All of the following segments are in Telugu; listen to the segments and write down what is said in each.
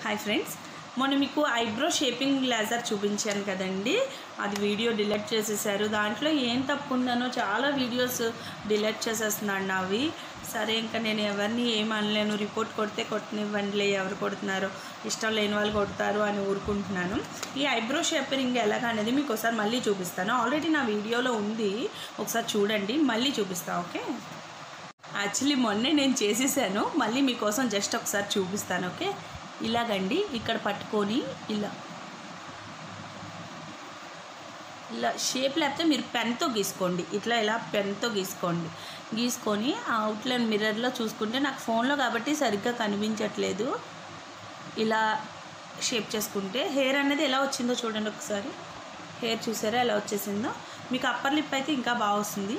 హాయ్ ఫ్రెండ్స్ మొన్న మీకు ఐబ్రో షేపింగ్ లేజర్ చూపించాను కదండి అది వీడియో డిలీట్ చేసేసారు దాంట్లో ఏం తప్పు ఉందనో చాలా వీడియోస్ డిలీట్ చేసేస్తున్నాను అవి సరే ఇంకా నేను ఎవరిని ఏం అనలేను రిపోర్ట్ కొడితే కొట్టనివ్వండిలే ఎవరు కొడుతున్నారో ఇష్టం లేని వాళ్ళు కొడతారు అని ఊరుకుంటున్నాను ఈ ఐబ్రో షేపరింగ్ ఎలాగనేది మీకు ఒకసారి మళ్ళీ చూపిస్తాను ఆల్రెడీ నా వీడియోలో ఉంది ఒకసారి చూడండి మళ్ళీ చూపిస్తాను ఓకే యాక్చువల్లీ మొన్నే నేను చేసేసాను మళ్ళీ మీకోసం జస్ట్ ఒకసారి చూపిస్తాను ఓకే ఇలాగండి ఇక్కడ పట్టుకొని ఇలా ఇలా షేప్ లేకపోతే మీరు పెన్తో గీసుకోండి ఇట్లా ఇలా పెన్తో గీసుకోండి గీసుకొని ఆ అవుట్లైన్ మిర్రర్లో చూసుకుంటే నాకు ఫోన్లో కాబట్టి సరిగ్గా కనిపించట్లేదు ఇలా షేప్ చేసుకుంటే హెయిర్ అనేది ఎలా వచ్చిందో చూడండి ఒకసారి హెయిర్ చూసారా ఎలా వచ్చేసిందో మీకు అప్పర్ లిప్ అయితే ఇంకా బాగా వస్తుంది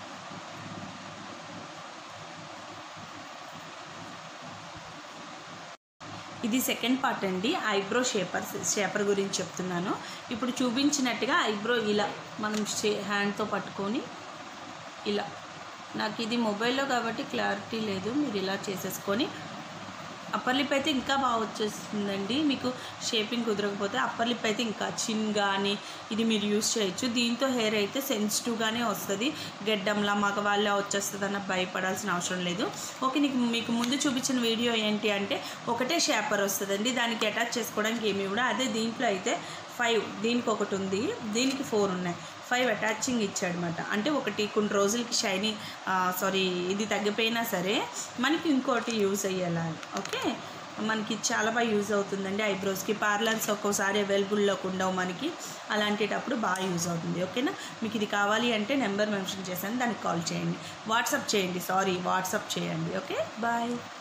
ఇది సెకండ్ పార్ట్ అండి ఐబ్రో షేపర్ షేపర్ గురించి చెప్తున్నాను ఇప్పుడు చూపించినట్టుగా ఐబ్రో ఇలా మనం షే హ్యాండ్తో పట్టుకొని ఇలా నాకు ఇది మొబైల్లో కాబట్టి క్లారిటీ లేదు మీరు ఇలా చేసేసుకొని అప్పర్ లిప్ అయితే ఇంకా బాగా వచ్చేస్తుందండి మీకు షేపింగ్ కుదరకపోతే అప్పర్ లిప్ అయితే ఇంకా చిన్ కానీ ఇది మీరు యూస్ చేయొచ్చు దీంతో హెయిర్ అయితే సెన్సిటివ్గానే వస్తుంది గెడ్డంలా మగవాళ్ళ వచ్చేస్తుంది అన్న భయపడాల్సిన అవసరం లేదు ఓకే నీకు మీకు ముందు చూపించిన వీడియో ఏంటి అంటే ఒకటే షేపర్ వస్తుందండి దానికి అటాచ్ చేసుకోవడానికి ఏమి కూడా అదే దీంట్లో అయితే ఫైవ్ దీనికి ఒకటి ఉంది దీనికి ఫోర్ ఉన్నాయి ఫైవ్ అటాచింగ్ ఇచ్చాడనమాట అంటే ఒకటి కొన్ని రోజులకి షైనీ సారీ ఇది తగ్గిపోయినా సరే మనకి ఇంకోటి యూజ్ అయ్యేలా ఓకే మనకి చాలా బాగా యూజ్ అవుతుందండి ఐబ్రోస్కి పార్లర్స్ ఒక్కోసారి అవైలబుల్లోకి ఉండవు మనకి అలాంటిటప్పుడు బాగా యూజ్ అవుతుంది ఓకేనా మీకు ఇది కావాలి అంటే నెంబర్ మెన్షన్ చేశాను దానికి కాల్ చేయండి వాట్సాప్ చేయండి సారీ వాట్సాప్ చేయండి ఓకే బాయ్